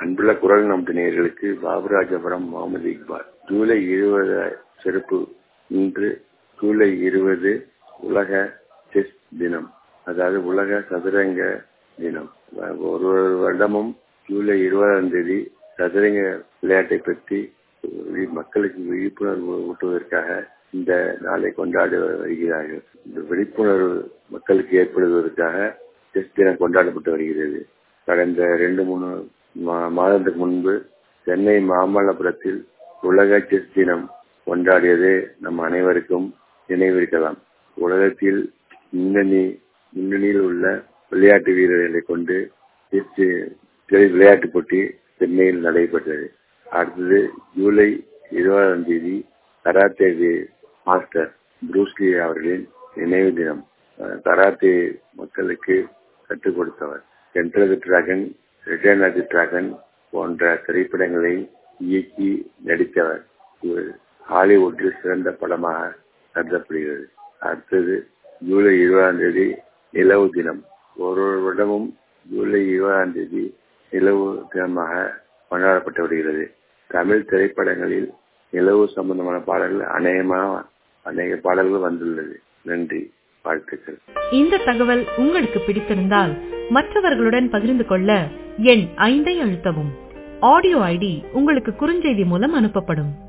அன்புள்ள குரல் நமது நேயர்களுக்கு பாபுராஜபுரம் முகமது இக்பால் ஜூலை இருபது சிறப்பு இன்று ஜூலை இருபது உலக செஸ் தினம் அதாவது உலக சதுரங்க தினம் ஒரு ஒரு வருடமும் ஜூலை இருபதாம் தேதி சதுரங்க விளையாட்டை பற்றி மக்களுக்கு விழிப்புணர்வு ஊட்டுவதற்காக இந்த நாளை கொண்டாடி வருகிறார்கள் இந்த விழிப்புணர்வு மக்களுக்கு ஏற்படுவதற்காக செஸ் தினம் கொண்டாடப்பட்டு வருகிறது கடந்த ரெண்டு மூணு மாதத்துக்கு முன்பு சென்னை மாமல்லபுரத்தில் உலக செஸ் தினம் கொண்டாடியது நம் அனைவருக்கும் நினைவிருக்கலாம் உலகத்தில் முன்னணி முன்னணியில் உள்ள விளையாட்டு வீரர்களை கொண்டு விளையாட்டு போட்டி சென்னையில் நடைபெற்றது அடுத்தது ஜூலை இருபதாம் தேதி கராத்தே மாஸ்டர் புரூஸ்லி அவர்களின் நினைவு தினம் கராத்தே மக்களுக்கு கற்றுக் கொடுத்தவர் Enter the Dragon Return of the Dragon போன்ற திரைப்படங்களை இயக்கி நடித்தவர் ஹாலிவுட்டில் சிறந்த படமாக கருதப்படுகிறது அடுத்தது ஜூலை இருபதாம் தேதி நிலவு தினம் ஒரு வருடமும் ஜூலை இருபதாம் தேதி நிலவு தினமாக கொண்டாடப்பட்டு வருகிறது தமிழ் திரைப்படங்களில் நிலவு சம்பந்தமான பாடல்கள் அநேகமாக அநேக பாடல்கள் வந்துள்ளது நன்றி வாழ்த்துக்கள் இந்த தகவல் உங்களுக்கு பிடித்திருந்தால் மற்றவர்களுடன் பகிர்ந்து கொள்ள எண் ஐந்தை அழுத்தவும் ஆடியோ ஐடி உங்களுக்கு குறுஞ்செய்தி மூலம் அனுப்பப்படும்